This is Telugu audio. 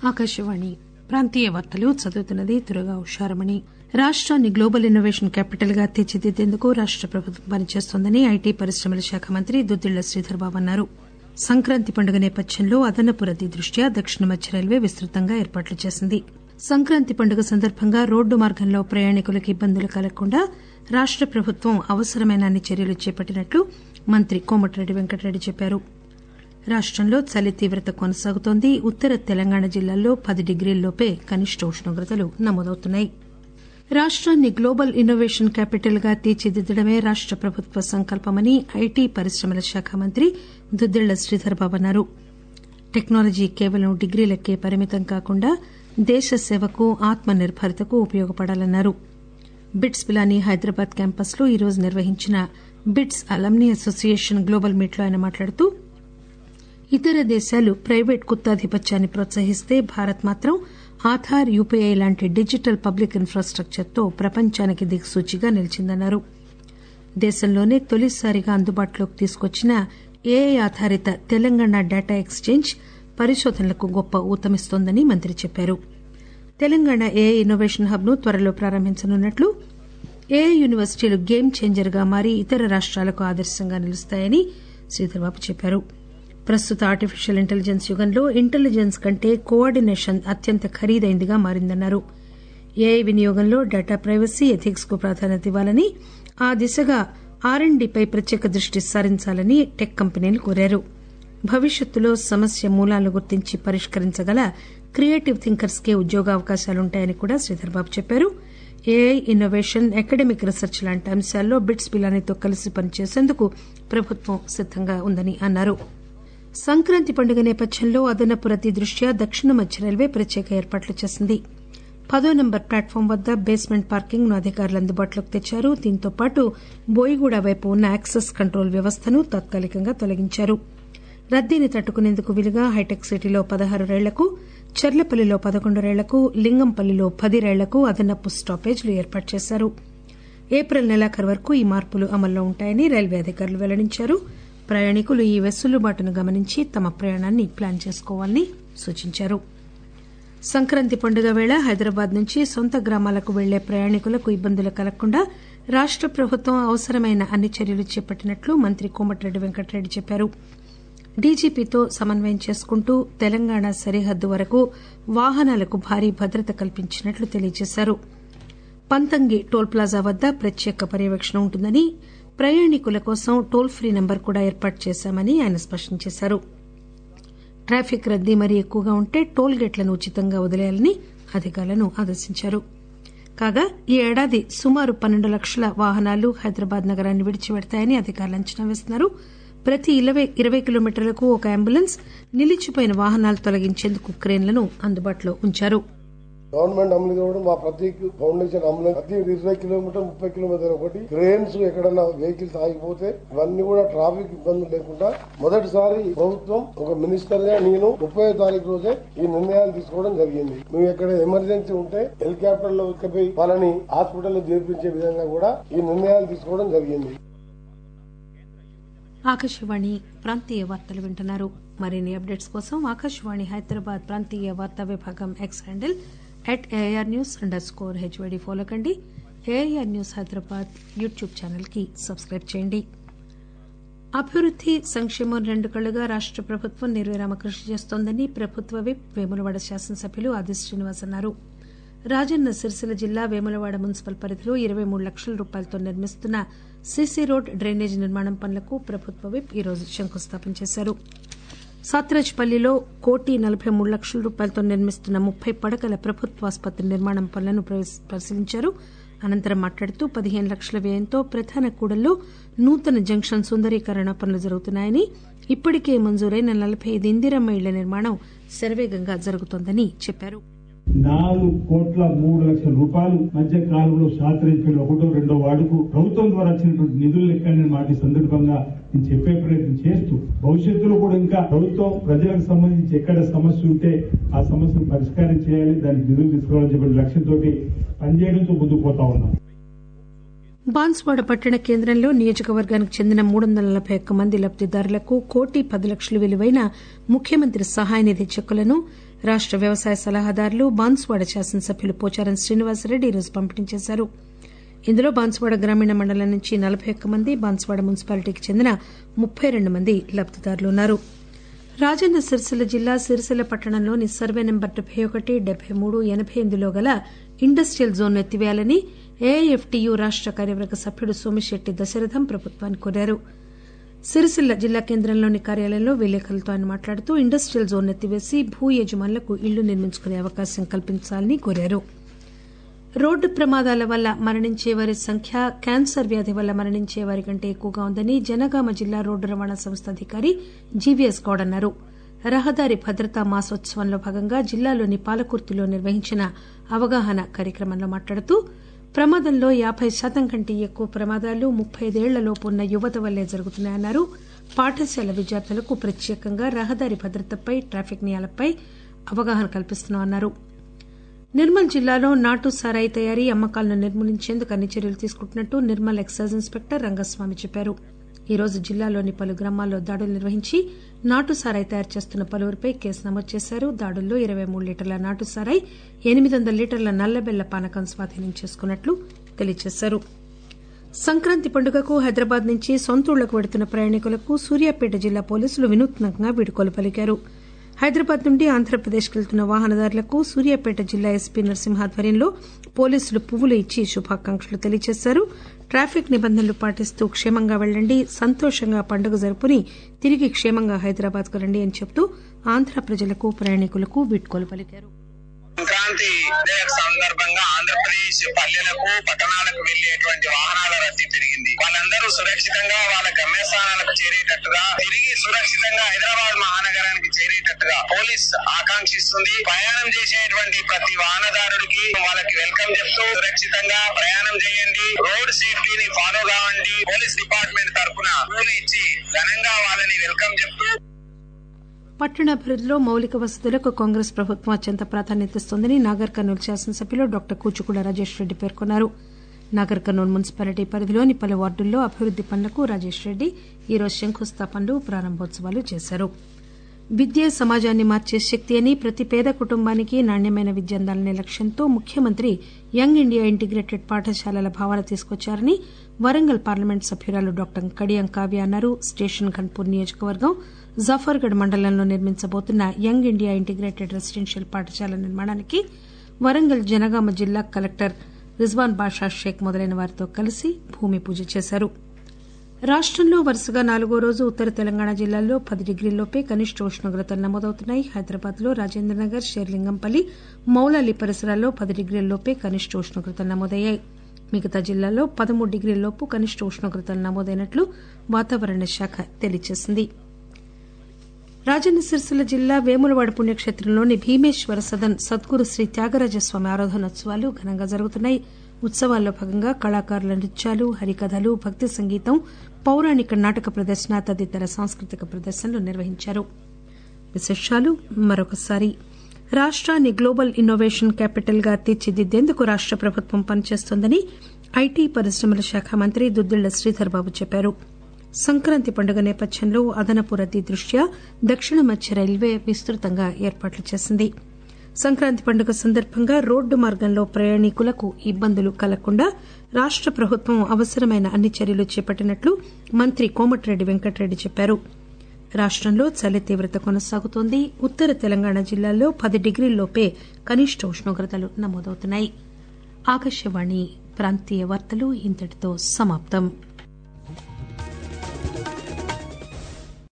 ఆకాశవాణి ప్రాంతీయ వార్తలు చదువుతున్నది దుర్గా ఉషారమణి రాష్టాన్ని గ్లోబల్ ఇన్నోవేషన్ క్యాపిటల్ గా తీర్చిదిద్దేందుకు రాష్ట ప్రభుత్వం పనిచేస్తోందని ఐటీ పరిశ్రమల శాఖ మంత్రి దుద్దిళ్ల శ్రీధర్ బాబు అన్నారు సంక్రాంతి పండుగ నేపథ్యంలో అదనపు రద్దీ దృష్ట్యా దక్షిణ మధ్య రైల్వే విస్తృతంగా ఏర్పాట్లు చేసింది సంక్రాంతి పండుగ సందర్భంగా రోడ్డు మార్గంలో ప్రయాణికులకు ఇబ్బందులు కలగకుండా రాష్ట ప్రభుత్వం అవసరమైన అన్ని చర్యలు చేపట్టినట్లు మంత్రి కోమటిరెడ్డి వెంకటరెడ్డి చెప్పారు రాష్టంలో చలి తీవ్రత కొనసాగుతోంది ఉత్తర తెలంగాణ జిల్లాల్లో పది డిగ్రీల్లోపే కనిష్ట ఉష్ణోగ్రతలు నమోదవుతున్నాయి రాష్టాన్ని గ్లోబల్ ఇన్నోవేషన్ క్యాపిటల్ గా తీర్చిదిద్దడమే రాష్ట ప్రభుత్వ సంకల్పమని ఐటీ పరిశ్రమల శాఖ మంత్రి దుద్దిళ్ల శ్రీధర్ బాబు అన్నారు టెక్నాలజీ కేవలం డిగ్రీలకే పరిమితం కాకుండా దేశ సేవకు ఆత్మ నిర్బరతకు ఉపయోగపడాలన్నారు బిట్స్ పిలానీ హైదరాబాద్ క్యాంపస్ లో ఈరోజు నిర్వహించిన BITS alumni association global meet లో ఆయన మాట్లాడుతూ ఇతర దేశాలు ప్రైవేట్ గుత్తాధిపత్యాన్ని ప్రోత్సహిస్తే భారత్ మాత్రం ఆధార్ యూపీఐ లాంటి డిజిటల్ పబ్లిక్ ఇన్ఫ్రాస్టక్చర్ తో ప్రపంచానికి దిక్సూచిగా నిలిచిందన్నారు దేశంలోనే తొలిసారిగా అందుబాటులోకి తీసుకొచ్చిన ఏఐ ఆధారిత తెలంగాణ డేటా ఎక్స్చేంజ్ పరిశోధనలకు గొప్ప ఊతమిస్తోందని మంత్రి చెప్పారు తెలంగాణ ఏఐ ఇన్నోవేషన్ హబ్ ను త్వరలో ప్రారంభించనున్నట్లు ఏఐ యూనివర్సిటీలు గేమ్ చేంజర్ గా మారి ఇతర రాష్టాలకు ఆదర్శంగా నిలుస్తాయని శ్రీధర్బాబు చెప్పారు ప్రస్తుత ఆర్టిఫిషియల్ ఇంటెలిజెన్స్ యుగంలో ఇంటెలిజెన్స్ కంటే కోఆర్డినేషన్ అత్యంత ఖరీదైందిగా మారిందన్నారు ఏఐ వినియోగంలో డేటా ప్రైవసీ ఎథిక్స్ కు ప్రాధాన్యత ఇవ్వాలని ఆ దిశగా ఆర్ అండ్ డీపై ప్రత్యేక దృష్టి సారించాలని టెక్ కంపెనీలు కోరారు భవిష్యత్తులో సమస్య మూలాలను గుర్తించి పరిష్కరించగల క్రియేటివ్ థింకర్స్ కే ఉద్యోగావకాశాలుంటాయని కూడా శ్రీధర్బాబు చెప్పారు ఏఐ ఇన్నోవేషన్ అకాడమిక్ రీసెర్చ్ లాంటి అంశాల్లో బిట్స్ పిలానీతో కలిసి పనిచేసేందుకు ప్రభుత్వం సిద్దంగా ఉందని అన్నారు సంక్రాంతి పండుగ నేపథ్యంలో అదనపు రద్దీ దృష్ట్యా దక్షిణ మధ్య రైల్వే ప్రత్యేక ఏర్పాట్లు చేసింది పదో నంబర్ ప్లాట్ఫామ్ వద్ద బేస్మెంట్ పార్కింగ్ ను అధికారులు అందుబాటులోకి తెచ్చారు దీంతో పాటు బోయిగూడ వైపు ఉన్న యాక్సెస్ కంట్రోల్ వ్యవస్థను తాత్కాలికంగా తొలగించారు రద్దీని తట్టుకునేందుకు వీలుగా హైటెక్ సిటీలో పదహారు రైళ్లకు చర్లపల్లిలో పదకొండు రైళ్లకు లింగంపల్లిలో పది రైళ్లకు అదనపు స్టాపేజీలు ఏర్పాటు చేశారు ఏప్రిల్ నెలాఖరు వరకు ఈ మార్పులు అమల్లో ఉంటాయని రైల్వే అధికారులు వెల్లడించారు ప్రయాణికులు ఈ వెసులుబాటును గమనించి తమ ప్రయాణాన్ని ప్లాన్ చేసుకోవాలని సూచించారు సంక్రాంతి పండుగ వేళ హైదరాబాద్ నుంచి సొంత గ్రామాలకు వెళ్లే ప్రయాణికులకు ఇబ్బందులు కలగకుండా రాష్ట ప్రభుత్వం అవసరమైన అన్ని చర్యలు చేపట్టినట్లు మంత్రి కోమటిరెడ్డి వెంకటరెడ్డి చెప్పారు డీజీపీతో సమన్వయం చేసుకుంటూ తెలంగాణ సరిహద్దు వరకు వాహనాలకు భారీ భద్రత కల్పించినట్లు తెలియజేశారు పంతంగి టోల్ ప్లాజా వద్ద ప్రత్యేక పర్యవేక్షణ ఉంటుందని ప్రయాణికుల కోసం టోల్ ఫ్రీ నంబర్ కూడా ఏర్పాటు చేశామని ఆయన స్పష్టం చేశారు ట్రాఫిక్ రద్దీ మరీ ఎక్కువగా ఉంటే టోల్ గేట్లను ఉచితంగా వదిలేయాలని అధికారులను ఆదేశించారు కాగా ఈ ఏడాది సుమారు పన్నెండు లక్షల వాహనాలు హైదరాబాద్ నగరాన్ని విడిచి పెడతాయని అధికారులు అంచనా వేస్తున్నారు ప్రతి ఇరవై కిలోమీటర్లకు ఒక అంబులెన్స్ నిలిచిపోయిన వాహనాలు తొలగించేందుకు క్రేన్లను అందుబాటులో ఉంచారు గవర్నమెంట్ అమలు చేయడం మా ప్రతి ఫౌండేషన్ అమలు ప్రతి ఇరవై కిలోమీటర్ ముప్పై కిలోమీటర్ ఒకటి క్రేన్స్ ఎక్కడన్నా వెహికల్స్ ఆగిపోతే ఇవన్నీ కూడా ట్రాఫిక్ ఇబ్బందులు లేకుండా మొదటిసారి ప్రభుత్వం ఒక మినిస్టర్ గా నేను ముప్పై తారీఖు రోజే ఈ నిర్ణయాలు తీసుకోవడం జరిగింది మేము ఎక్కడ ఎమర్జెన్సీ ఉంటే హెలికాప్టర్ లో ఎక్కిపోయి వాళ్ళని హాస్పిటల్లో చేర్పించే విధంగా కూడా ఈ నిర్ణయాలు తీసుకోవడం జరిగింది ఆకాశవాణి ప్రాంతీయ వార్తలు వింటున్నారు మరిన్ని అప్డేట్స్ కోసం ఆకాశవాణి హైదరాబాద్ ప్రాంతీయ వార్తా విభాగం X handle at AIR news underscore HYD follow కండి AIR news Hyderabad YouTube channel కి సబ్స్క్రైబ్ చేయండి అభివృద్ది సంక్షేమం రెండు కళ్లుగా రాష్ట ప్రభుత్వం నిర్విరామ కృషి చేస్తోందని ప్రభుత్వ విప్ వేములవాడ శాసనసభ్యులు ఆది శ్రీనివాస్ అన్నారు రాజన్న సిరిసిల్ల జిల్లా వేములవాడ మున్సిపల్ పరిధిలో ఇరవై మూడు లక్షల రూపాయలతో నిర్మిస్తున్న సీసీ రోడ్ డ్రైనేజ్ నిర్మాణం పనులకు ప్రభుత్వ విప్ ఈరోజు శంకుస్థాపన చేశారు సాత్రాజ్పల్లిలో కోటి నలబై మూడు లక్షల రూపాయలతో నిర్మిస్తున్న ముప్పై పడకల ప్రభుత్వ ఆసుపత్రి నిర్మాణం పనులను పరిశీలించారు అనంతరం మాట్లాడుతూ పదిహేను లక్షల వ్యయంతో ప్రధాన కూడల్లో నూతన జంక్షన్ సుందరీకరణ పనులు జరుగుతున్నాయని ఇప్పటికే మంజూరైన నలబై ఐదు ఇందిరమ్మ ఇళ్ల నిర్మాణం శరవేగంగా జరుగుతోందని చెప్పారు నాలుగు కోట్ల మూడు లక్షల రూపాయలు మధ్య కాలంలో శాస్త్రజ్ఞులు ఒకటో రెండో వార్డుకు ప్రభుత్వం ద్వారా వచ్చినటువంటి నిధులు లెక్కని మాట సందర్భంగా నేను చెప్పే ప్రయత్నం చేస్తూ భవిష్యత్తులో కూడా ఇంకా ప్రభుత్వం ప్రజలకు సంబంధించి ఎక్కడ సమస్య ఉంటే ఆ సమస్యను పరిష్కారం చేయాలి దానికి నిధులు తీసుకోవాలని చెప్పిన లక్ష్యంతో పనిచేయడంతో ముందుకు పోతా ఉన్నాం బాన్స్వాడ పట్టణ కేంద్రంలో నియోజకవర్గానికి చెందిన మూడు వందల నలబై ఒక్క మంది లబ్దిదారులకు కోటి పది లక్షలు విలువైన ముఖ్యమంత్రి సహాయ నిధి చెక్కులను రాష్ట వ్యవసాయ సలహాదారులు బాన్సువాడ శాసనసభ్యులు పోచారం శ్రీనివాసరెడ్డి ఈరోజు పంపిణీ చేశారు ఇందులో బాన్సువాడ గ్రామీణ మండలం నుంచి నలబై ఒక్క మంది బాన్సువాడ మున్సిపాలిటీకి చెందిన ముప్పై రెండు మంది లబ్దిదారులు ఉన్నారు రాజన్న సిరిసిల్ల జిల్లా సిరిసిల్ల పట్టణంలోని సర్వే నెంబర్ డెబ్బై ఒకటి డెబ్బై మూడు ఎనబై ఎనిమిదిలో గల ఇండస్టియల్ జోన్ ఎత్తివేయాలని ఏఐఎఫ్టీయూ రాష్ట కార్యవర్గ సభ్యుడు సోమిశెట్టి దశరథం ప్రభుత్వాన్ని కోరారు సిరిసిల్ల జిల్లా కేంద్రంలోని కార్యాలయంలో విలేకరులతో ఆయన మాట్లాడుతూ ఇండస్టియల్ జోన్ ఎత్తివేసి భూ యజమానులకు ఇళ్లు నిర్మించుకునే అవకాశం కల్పించాలని కోరారు రోడ్డు ప్రమాదాల వల్ల మరణించే వారి సంఖ్య క్యాన్సర్ వ్యాధి వల్ల మరణించే వారి కంటే ఎక్కువగా ఉందని జనగామ జిల్లా రోడ్డు రవాణా సంస్థ అధికారి జీవీఎస్ గౌడ్ అన్నారు రహదారి భద్రతా మాసోత్సవంలో భాగంగా జిల్లాలోని పాలకుర్తిలో నిర్వహించిన అవగాహన కార్యక్రమంలో మాట్లాడుతూ ప్రమాదంలో యాబై శాతం కంటే ఎక్కువ ప్రమాదాలు ముప్పై ఐదేళ్లలోపు ఉన్న యువత వల్లే జరుగుతున్నాయన్నారు పాఠశాల విద్యార్థులకు ప్రత్యేకంగా రహదారి భద్రతపై ట్రాఫిక్ నియమాలపై అవగాహన కల్పిస్తున్నామన్నారు నిర్మల్ జిల్లాలో నాటు సారాయి తయారీ అమ్మకాలను నిర్మూలించేందుకు అన్ని చర్యలు తీసుకుంటున్నట్టు నిర్మల్ ఎక్సైజ్ ఇన్స్పెక్టర్ రంగస్వామి చెప్పారు ఈ రోజు జిల్లాలోని పలు గ్రామాల్లో దాడులు నిర్వహించి నాటు సారాయి తయారు చేస్తున్న పలువురిపై కేసు నమోదు చేశారు దాడుల్లో ఇరవై మూడు లీటర్ల నాటు సారాయి ఎనిమిది వందల లీటర్ల నల్లబెల్ల పానకం స్వాధీనం చేసుకున్నట్లు తెలియజేశారు సంక్రాంతి పండుగకు హైదరాబాద్ నుంచి సొంతూళ్లకు వెడుతున్న ప్రయాణికులకు సూర్యాపేట జిల్లా పోలీసులు వినూత్నంగా వీడ్కోలు పలికారు హైదరాబాద్ నుండి ఆంధ్రప్రదేశ్ వెళ్తున్న వాహనదారులకు సూర్యాపేట జిల్లా ఎస్పీ నరసింహాధ్వర్యంలో పోలీసులు పువ్వులు ఇచ్చి శుభాకాంక్షలు తెలియజేశారు ట్రాఫిక్ నిబంధనలు పాటిస్తూ క్షేమంగా వెళ్లండి సంతోషంగా పండుగ జరుపుని తిరిగి క్షేమంగా హైదరాబాద్ కు రండి అని చెబుతూ ఆంధ్ర ప్రజలకు ప్రయాణికులకు వీడ్కోలు పలికారు సంక్రాంతి డే సందర్భంగా ఆంధ్రప్రదేశ్ పల్లెలకు పట్టణాలకు వెళ్లేటువంటి వాహనాల రద్దీ పెరిగింది వాళ్ళందరూ సురక్షితంగా వాళ్ళ గమ్యస్థానాలకు చేరేటట్టుగా తిరిగి సురక్షితంగా హైదరాబాద్ మహానగరానికి చేరేటట్టుగా పోలీస్ ఆకాంక్షిస్తుంది ప్రయాణం చేసేటువంటి ప్రతి వాహనదారుడికి వాళ్ళకి వెల్కమ్ చెప్తూ సురక్షితంగా ప్రయాణం చేయండి రోడ్ సేఫ్టీని ఫాలో కావండి పోలీస్ డిపార్ట్మెంట్ తరఫున పూలు ఇచ్చి ఘనంగా వాళ్ళని వెల్కమ్ చెప్తూ పట్టణాభివృద్దిలో మౌలిక వసతులకు కాంగ్రెస్ ప్రభుత్వం అత్యంత ప్రాధాన్యతనిస్తోందని నాగర్ కర్నూలు శాసనసభ్యులు డాక్టర్ కూచుకుల రాజేష్ రెడ్డి పేర్కొన్నారు నాగర్ కర్నూలు మున్సిపాలిటీ పరిధిలోని పలు వార్డుల్లో అభివృద్ది పనులకు రాజేష్ రెడ్డి ఈరోజు శంకుస్థాపనలు ప్రారంభోత్సవాలు చేశారు విద్య సమాజాన్ని మార్చే శక్తి అని ప్రతి పేద కుటుంబానికి నాణ్యమైన విద్య అందాలనే లక్ష్యంతో ముఖ్యమంత్రి యంగ్ ఇండియా ఇంటిగ్రేటెడ్ పాఠశాలల భావన తీసుకొచ్చారని వరంగల్ పార్లమెంట్ సభ్యురాలు డాక్టర్ కడియం కావ్య అన్నారు స్టేషన్ ఘన్పూర్ నియోజకవర్గం జఫర్గఢ్ మండలంలో నిర్మించబోతున్న యంగ్ ఇండియా ఇంటిగ్రేటెడ్ రెసిడెన్షియల్ పాఠశాల నిర్మాణానికి వరంగల్ జనగామ జిల్లా కలెక్టర్ రిజ్వాన్ బాషా షేక్ మొదలైన వారితో కలిసి భూమి పూజ చేశారు రాష్టంలో వరుసగా నాలుగో రోజు ఉత్తర తెలంగాణ జిల్లాల్లో పది డిగ్రీల్లోపే కనిష్ట ఉష్ణోగ్రతలు నమోదవుతున్నాయి హైదరాబాద్ లో రాజేంద్రనగర్ షేర్లింగంపల్లి మౌలాలి పరిసరాల్లో పది డిగ్రీల్లోపే కనిష్ట ఉష్ణోగ్రతలు నమోదయ్యాయి మిగతా జిల్లాల్లో పదమూడు డిగ్రీల్లోపు కనిష్ట ఉష్ణోగ్రతలు నమోదైనట్లు వాతావరణ శాఖ తెలియజేసింది రాజన్న సిరిసిల్ల జిల్లా వేములవాడ పుణ్యక్షేత్రంలోని భీమేశ్వర సదన్ సద్గురు శ్రీ త్యాగరాజస్వామి ఆరాధనోత్సవాలు ఘనంగా జరుగుతున్నాయి ఉత్సవాల్లో భాగంగా కళాకారుల నృత్యాలు హరికథలు భక్తి సంగీతం పౌరాణిక నాటక ప్రదర్శన తదితర సాంస్కృతిక ప్రదర్శనలు నిర్వహించారు విశేషాలు మరొకసారి రాష్ట్రాన్ని గ్లోబల్ ఇన్నోవేషన్ క్యాపిటల్ గా తీర్చిదిద్దేందుకు రాష్ట ప్రభుత్వం పనిచేస్తోందని ఐటీ పరిశ్రమల శాఖ మంత్రి దుద్దిళ్ల శ్రీధర్ బాబు చెప్పారు సంక్రాంతి పండుగ నేపథ్యంలో అదనపు రద్దీ దృష్ట్యా దక్షిణ మధ్య రైల్వే విస్తృతంగా ఏర్పాట్లు చేసింది సంక్రాంతి పండుగ సందర్భంగా రోడ్డు మార్గంలో ప్రయాణికులకు ఇబ్బందులు కలగకుండా రాష్ట ప్రభుత్వం అవసరమైన అన్ని చర్యలు చేపట్టినట్లు మంత్రి కోమటిరెడ్డి వెంకటరెడ్డి చెప్పారు రాష్టంలో చలి తీవ్రత కొనసాగుతోంది ఉత్తర తెలంగాణ జిల్లాల్లో పది డిగ్రీల్లోపే కనిష్ట ఉష్ణోగ్రతలు నమోదవుతున్నాయి ఆకాశవాణి ప్రాంతీయ వార్తలు ఇంతటితో సమాప్తం